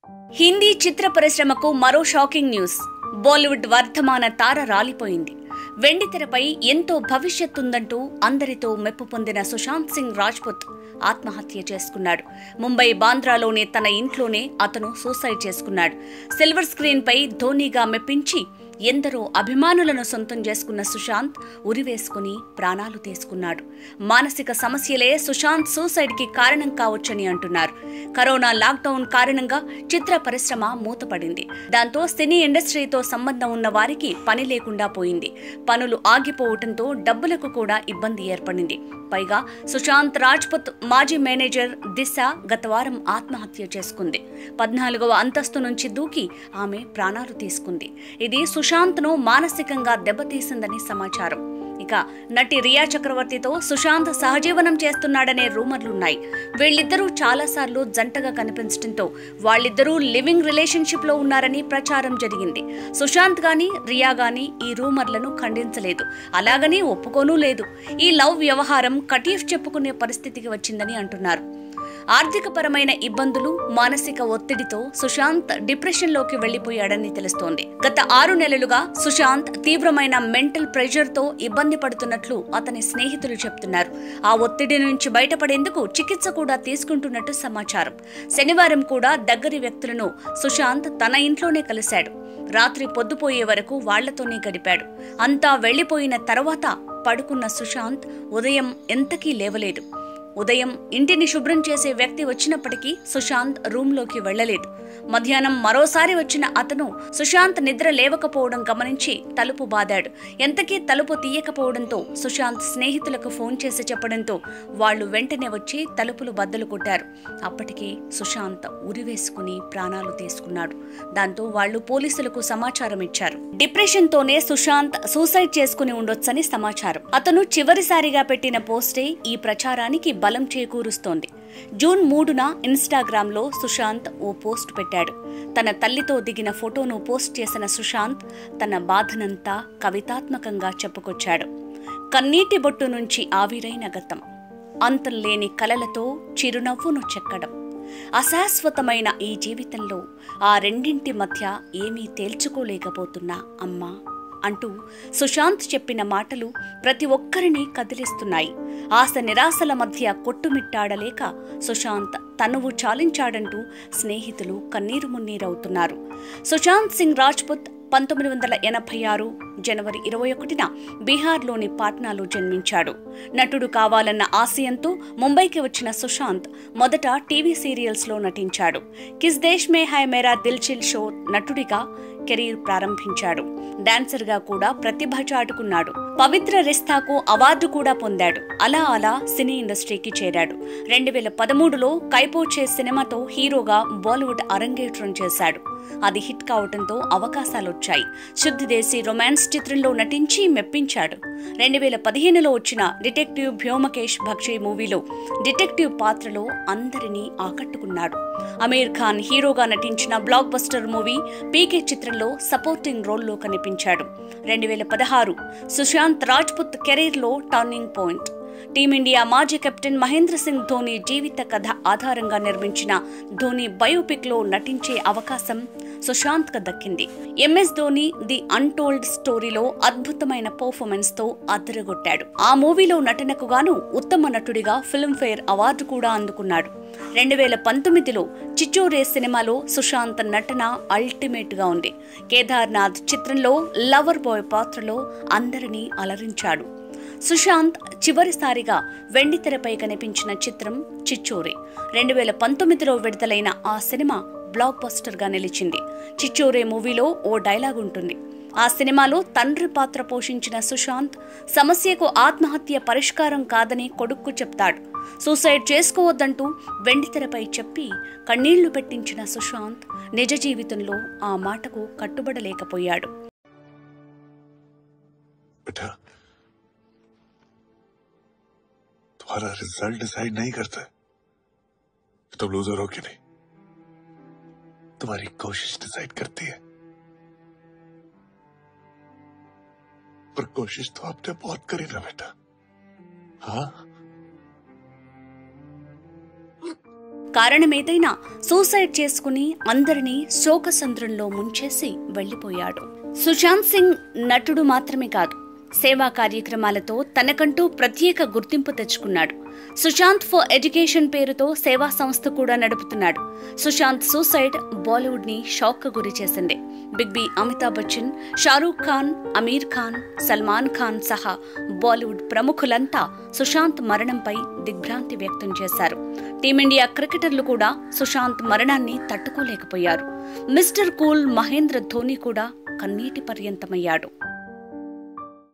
హిందీ చిత్ర పరిశ్రమకు మరో shocking news Bollywood వర్ధమాన తార రాలిపోయింది వెండితెరపై ఎంతో భవిష్యత్తుందంటూ అందరితో మెప్పు పొందిన సుశాంత్ సింగ్ రాజ్పుత్ ఆత్మహత్య చేసుకున్నాడు ముంబై బాంద్రాలోని తన ఇంట్లోనే అతను సూసైడ్ చేసుకున్నాడు సిల్వర్ స్క్రీన్ పై ధోనీగా మెప్పించి ఎందరో అభిమానులను సొంతం చేసుకున్న సుశాంత్ ఉరివేసుకుని ప్రాణాలు తీసుకున్నాడు మానసిక సమస్యలే సుశాంత్ సూసైడ్ కి కారణం కావచ్చని అంటున్నారు కరోనా లాక్డౌన్ కారణంగా చిత్ర పరిశ్రమ మూతపడింది దాంతో సినీ ఇండస్ట్రీతో సంబంధం ఉన్న వారికి పని లేకుండా పోయింది పనులు ఆగిపోవటంతో డబ్బులకు కూడా ఇబ్బంది ఏర్పడింది పైగా సుశాంత్ రాజ్పుత్ మాజీ మేనేజర్ దిశ గత వారం ఆత్మహత్య చేసుకుంది పద్నాలుగవ అంతస్తు నుంచి దూకి ఆమె ప్రాణాలు తీసుకుంది ఇది సుశాంత్ను మానసికంగా దెబ్బతీసిందని సమాచారం ఇక నటి రియా చక్రవర్తితో సుశాంత్ సహజీవనం చేస్తున్నాడనే రూమర్లున్నాయి వీళ్ళిద్దరూ చాలాసార్లు జంటగా కనిపించడంతో వాళ్ళిద్దరూ లివింగ్ రిలేషన్షిప్ లో ఉన్నారని ప్రచారం జరిగింది సుశాంత్ గాని రియా గాని ఈ రూమర్లను ఖండించలేదు అలాగని ఒప్పుకోనూ లేదు ఈ లవ్ వ్యవహారం కటీఫ్ చెప్పుకునే పరిస్థితికి వచ్చిందని అంటున్నారు ఆర్థికపరమైన ఇబ్బందులు మానసిక ఒత్తిడితో సుశాంత్ డిప్రెషన్లోకి వెళ్లిపోయాడని తెలుస్తోంది గత ఆరు నెలలుగా సుశాంత్ తీవ్రమైన మెంటల్ ప్రెషర్ తో ఇబ్బంది పడుతున్నట్లు అతని స్నేహితులు చెప్తున్నారు ఆ ఒత్తిడి నుంచి బయటపడేందుకు చికిత్స కూడా తీసుకుంటున్నట్టు సమాచారం శనివారం కూడా దగ్గరి వ్యక్తులను సుశాంత్ తన ఇంట్లోనే కలిశాడు రాత్రి పొద్దుపోయే వరకు వాళ్లతోనే గడిపాడు అంతా వెళ్లిపోయిన తర్వాత పడుకున్న సుశాంత్ ఉదయం ఎంతకీ లేవలేదు ఉదయం ఇంటిని శుభ్రం చేసే వ్యక్తి వచ్చినప్పటికీ సుశాంత్ రూంలోకి వెళ్లలేదు మధ్యాహ్నం మరోసారి వచ్చిన అతను సుశాంత్ నిద్ర లేవకపోవడం గమనించి తలుపు బాదాడు ఎంతకీ తలుపు తీయకపోవడంతో సుశాంత్ స్నేహితులకు ఫోన్ చేసి చెప్పడంతో వాళ్లు వెంటనే వచ్చి తలుపులు బద్దలు కొట్టారు అప్పటికి సుశాంత్ ఉరివేసుకుని ప్రాణాలు తీసుకున్నాడు దాంతో వాళ్లు పోలీసులకు సమాచారం ఇచ్చారు డిప్రెషన్ తోనే సుశాంత్ సూసైడ్ చేసుకుని ఉండొచ్చని సమాచారం అతను చివరిసారిగా పెట్టిన పోస్టే ఈ ప్రచారానికి బలం చేకూరుస్తోంది జూన్ మూడున ఇన్స్టాగ్రామ్ లో సుశాంత్ ఓ పోస్ట్ పెట్టాడు తన తల్లితో దిగిన ఫోటోను పోస్ట్ చేసిన సుశాంత్ తన బాధనంతా కవితాత్మకంగా చెప్పుకొచ్చాడు కన్నీటి బొట్టు నుంచి ఆవిరైన గతం అంతంలేని కలలతో చిరునవ్వును చెక్కడం అశాశ్వతమైన ఈ జీవితంలో ఆ రెండింటి మధ్య ఏమీ తేల్చుకోలేకపోతున్నా అమ్మా అంటూ సుశాంత్ చెప్పిన మాటలు ప్రతి ఒక్కరిని కదిలిస్తున్నాయి ఆశ నిరాశల మధ్య కొట్టుమిట్టాడలేక సుశాంత్ తనువు చాలించాడంటూ స్నేహితులు కన్నీరు మున్నీరవుతున్నారు సుశాంత్ సింగ్ రాజ్పుత్ పంతొమ్మిది వందల ఎనభై ఆరు జనవరి ఇరవై ఒకటిన బీహార్లోని పాట్నాలో జన్మించాడు నటుడు కావాలన్న ఆశయంతో ముంబైకి వచ్చిన సుశాంత్ మొదట టీవీ సీరియల్స్లో నటించాడు కిస్ దేశ్ మే హై మేరా దిల్ చిల్ షో నటుడిగా కెరీర్ ప్రారంభించాడు డాన్సర్గా కూడా ప్రతిభ చాటుకున్నాడు పవిత్ర రిస్తాకు అవార్డు కూడా పొందాడు అలా అలా సినీ ఇండస్ట్రీకి చేరాడు రెండు వేల పదమూడులో కైపోచే సినిమాతో హీరోగా బాలీవుడ్ అరంగేట్రం చేశాడు అది హిట్ కావడంతో అవకాశాలొచ్చాయి శుద్ధి దేశీ రొమాన్స్ చిత్రంలో నటించి మెప్పించాడు రెండు వేల పదిహేనులో వచ్చిన డిటెక్టివ్ భ్యోమకేష్ భక్షి మూవీలో డిటెక్టివ్ పాత్రలో అందరినీ ఆకట్టుకున్నాడు అమీర్ ఖాన్ హీరోగా నటించిన బ్లాక్ బస్టర్ మూవీ పీకే చిత్రంలో సపోర్టింగ్ రోల్లో కనిపించాడు రెండు వేల పదహారు సుశాంత్ రాజ్పుత్ కెరీర్లో టర్నింగ్ పాయింట్ టీమిండియా మాజీ కెప్టెన్ మహేంద్ర సింగ్ ధోని జీవిత కథ ఆధారంగా నిర్మించిన ధోని బయోపిక్ లో నటించే అవకాశం సుశాంత్ కు దక్కింది ఎంఎస్ ధోని ది అన్టోల్డ్ స్టోరీలో అద్భుతమైన పర్ఫార్మెన్స్ తో అద్దరగొట్టాడు ఆ మూవీలో నటనకు గాను ఉత్తమ నటుడిగా ఫిల్మ్ఫేర్ అవార్డు కూడా అందుకున్నాడు రెండు వేల పంతొమ్మిదిలో చిచ్చోరే సినిమాలో సుశాంత్ నటన అల్టిమేట్ గా ఉంది కేదార్నాథ్ చిత్రంలో లవర్ బాయ్ పాత్రలో అందరినీ అలరించాడు సుశాంత్ చివరిసారిగా వెండితెరపై కనిపించిన చిత్రం చిచ్చోరే రెండు వేల పంతొమ్మిదిలో విడుదలైన ఆ సినిమా బ్లాక్ బస్టర్ గా నిలిచింది చిచ్చోరే మూవీలో ఓ డైలాగ్ ఉంటుంది ఆ సినిమాలో తండ్రి పాత్ర పోషించిన సుశాంత్ సమస్యకు ఆత్మహత్య పరిష్కారం కాదని కొడుక్కు చెప్తాడు సూసైడ్ చేసుకోవద్దంటూ వెండితెరపై చెప్పి కన్నీళ్లు పెట్టించిన సుశాంత్ నిజ జీవితంలో ఆ మాటకు కట్టుబడలేకపోయాడు बेटा तुम्हारा रिजल्ट डिसाइड नहीं करता है कि तुम लूजर हो कि नहीं तुम्हारी कोशिश डिसाइड करती है पर कोशिश तो आपने बहुत करी ना बेटा हाँ కారణమేదైనా సూసైడ్ చేసుకుని అందరినీ శోకసంద్రంలో ముంచేసి వెళ్లిపోయాడు సుశాంత్ సింగ్ నటుడు మాత్రమే కాదు సేవా కార్యక్రమాలతో తనకంటూ ప్రత్యేక గుర్తింపు తెచ్చుకున్నాడు సుశాంత్ ఫర్ ఎడ్యుకేషన్ పేరుతో సేవా సంస్థ కూడా నడుపుతున్నాడు సుశాంత్ సూసైడ్ బాలీవుడ్ ని షాక్ గురి చేసింది బిగ్ బి అమితాబ్ బచ్చన్ షారూక్ ఖాన్ అమీర్ ఖాన్ సల్మాన్ ఖాన్ సహా బాలీవుడ్ ప్రముఖులంతా సుశాంత్ మరణంపై దిగ్భ్రాంతి వ్యక్తం చేశారు టీమిండియా క్రికెటర్లు కూడా సుశాంత్ మరణాన్ని తట్టుకోలేకపోయారు మిస్టర్ కూల్ మహేంద్ర ధోని కూడా కన్నీటి పర్యంతమయ్యాడు